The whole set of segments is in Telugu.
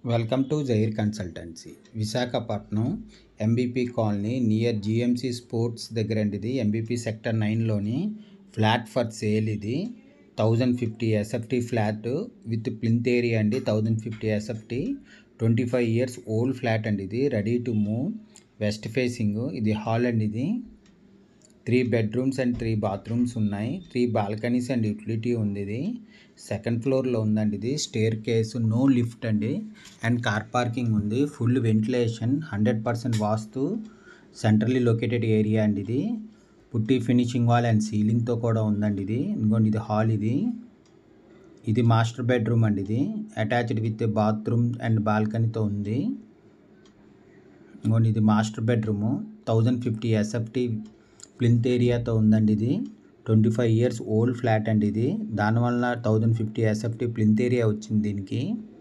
welcome to Zair consultancy Visakhapatnam MBP colony near GMC sports దగ్గర అండి ఇది ఎంబీపీ సెక్టర్ నైన్లోని ఫ్లాట్ ఫర్ సేల్ ఇది thousand fifty SFT flat with plinth area అండి thousand fifty SFT twenty five years old flat అండి ఇది ready to move west facing ఇది హాల్ అండి ఇది three bedrooms and three bathrooms ఉన్నాయి త్రీ బాల్కనీస్ అండ్ యూటిలిటీ ఉంది ఇది సెకండ్ ఫ్లోర్లో ఉందండి ఇది స్టేర్ కేసు నో లిఫ్ట్ అండి అండ్ కార్ పార్కింగ్ ఉంది full ventilation hundred percent vastu centrally located area అండి ఇది పుట్టి ఫినిషింగ్ వాల్ అండ్ సీలింగ్తో కూడా ఉందండి ఇది ఇంకోండి ఇది హాల్ ఇది ఇది మాస్టర్ బెడ్రూమ్ అండి ఇది అటాచ్డ్ విత్ బాత్రూమ్ అండ్ బాల్కనీతో ఉంది ఇంకోండి ఇది master bedroom thousand fifty SFT plinth ఏరియాతో ఉందండి ఇది twenty five years old flat అండి ఇది దానివల్ల thousand fifty SFT plinth area వచ్చింది దీనికి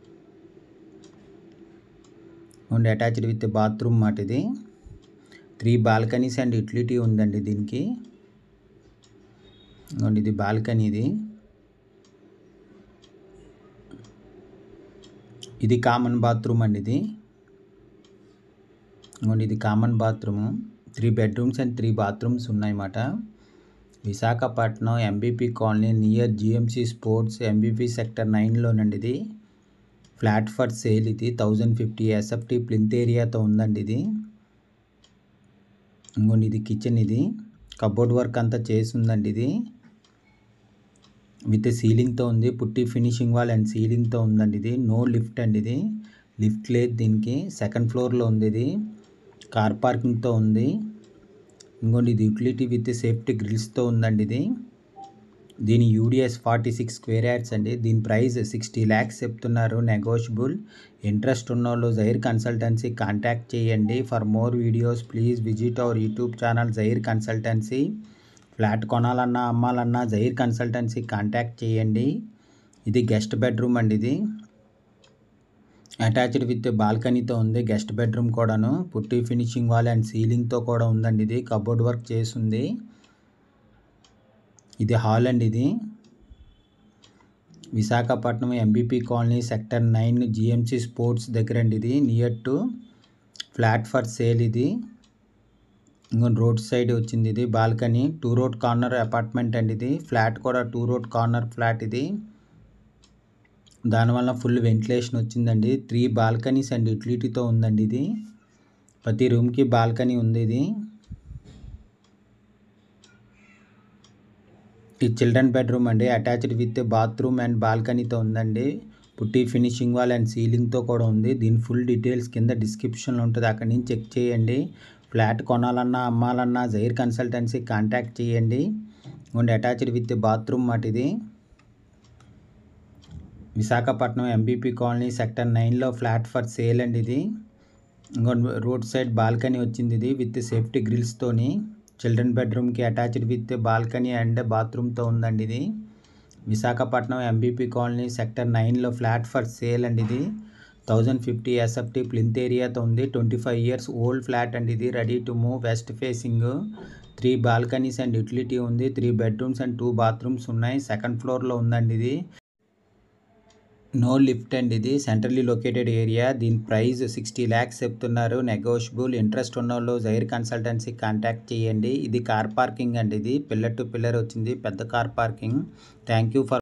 అండ్ అటాచ్డ్ విత్ బాత్రూమ్ మాట ఇది త్రీ బాల్కనీస్ అండ్ యూటిలిటీ ఉందండి దీనికి అండ్ ఇది బాల్కనీ ఇది ఇది కామన్ బాత్రూమ్ అండి ఇది అండ్ ఇది common bathroom three bedrooms and three bathrooms ఉన్నాయన్నమాట Visakhapatnam MBP colony near GMC sports MBP sector నైన్లోనండి ఇది ఫ్లాట్ ఫర్ సేల్ ఇది థౌజండ్ ఫిఫ్టీ ఎస్ఎఫ్టీ ప్లింత్ ఏరియాతో ఉందండి ఇది ఇంకోండి ఇది కిచెన్ ఇది కబోర్డ్ వర్క్ అంతా చేసి ఉందండి ఇది విత్ సీలింగ్తో ఉంది పుట్టి ఫినిషింగ్ వాల్ అండ్ సీలింగ్తో ఉందండి ఇది నో లిఫ్ట్ అండి ఇది లిఫ్ట్ లేదు దీనికి సెకండ్ ఫ్లోర్లో ఉంది ఇది కార్ పార్కింగ్తో ఉంది ఇంకోండి ఇది యూటిలిటీ విత్ సేఫ్టీ గ్రిల్స్తో ఉందండి ఇది దీని UDS forty six square yards అండి దీని ప్రైస్ సిక్స్టీ ల్యాక్స్ చెప్తున్నారు నెగోషియబుల్ ఇంట్రెస్ట్ ఉన్న వాళ్ళు జైర్ కన్సల్టెన్సీ కాంటాక్ట్ చేయండి for more videos please visit our YouTube channel Zair consultancy flat కొనాలన్నా అమ్మాలన్నా జైర్ కన్సల్టెన్సీ కాంటాక్ట్ చేయండి ఇది గెస్ట్ బెడ్రూమ్ అండి ఇది అటాచ్డ్ విత్ బాల్కనీతో ఉంది గెస్ట్ బెడ్రూమ్ కూడాను పుట్టి ఫినిషింగ్ వాల్ అండ్ సీలింగ్తో కూడా ఉందండి ఇది కబోర్డ్ వర్క్ చేసింది ఇది హాల్ అండి ఇది Visakhapatnam MBP colony sector nine GMC sports దగ్గర అండి ఇది near to flat for sale ఇది ఇంకో రోడ్ సైడ్ వచ్చింది ఇది balcony two road corner apartment అండి ఇది ఫ్లాట్ కూడా టూ రోడ్ కార్నర్ ఫ్లాట్ ఇది దానివల్ల ఫుల్ వెంటిలేషన్ వచ్చిందండి త్రీ బాల్కనీస్ అండ్ యూటిలిటీతో ఉందండి ఇది ప్రతి రూమ్కి బాల్కనీ ఉంది ఇది ఈ చిల్డ్రన్ బెడ్రూమ్ అండి అటాచ్డ్ విత్ బాత్రూమ్ అండ్ బాల్కనీతో ఉందండి పుట్టి ఫినిషింగ్ వాల్ అండ్ సీలింగ్తో కూడా ఉంది దీని ఫుల్ డీటెయిల్స్ కింద డిస్క్రిప్షన్లో ఉంటుంది అక్కడి నుంచి చెక్ చేయండి ఫ్లాట్ కొనాలన్నా అమ్మాలన్నా జైర్ కన్సల్టెన్సీ కాంటాక్ట్ చేయండి అండ్ అటాచ్డ్ విత్ బాత్రూమ్ మాట ఇది విశాఖపట్నం ఎంబీపీ కాలనీ సెక్టర్ నైన్లో ఫ్లాట్ ఫర్ సేల్ అండి ఇది ఇంకో రోడ్ సైడ్ బాల్కనీ వచ్చింది ఇది విత్ సేఫ్టీ గ్రిల్స్తోని చిల్డ్రన్ బెడ్రూమ్కి అటాచ్డ్ విత్ బాల్కనీ అండ్ బాత్రూమ్తో ఉందండి ఇది విశాఖపట్నం ఎంబీపీ కాలనీ సెక్టర్ నైన్లో ఫ్లాట్ ఫర్ సేల్ అండి ఇది థౌజండ్ ఫిఫ్టీ ఎస్ఎఫ్టీ ప్లింత్ ఏరియాతో ఉంది twenty five years old flat అండి ఇది ready to move west facing three balconies and utility ఉంది three bedrooms and two bathrooms ఉన్నాయి సెకండ్ ఫ్లోర్లో ఉందండి ఇది నో లిఫ్ట్ అండి ఇది సెంట్రల్లీ లొకేటెడ్ ఏరియా దీని ప్రైస్ సిక్స్టీ ల్యాక్స్ చెప్తున్నారు నెగోషియబుల్ ఇంట్రెస్ట్ ఉన్న వాళ్ళు జైర్ కన్సల్టెన్సీ కాంటాక్ట్ చేయండి ఇది కార్ పార్కింగ్ అండి ఇది పిల్లర్ టు పిల్లర్ వచ్చింది పెద్ద car parking thank you for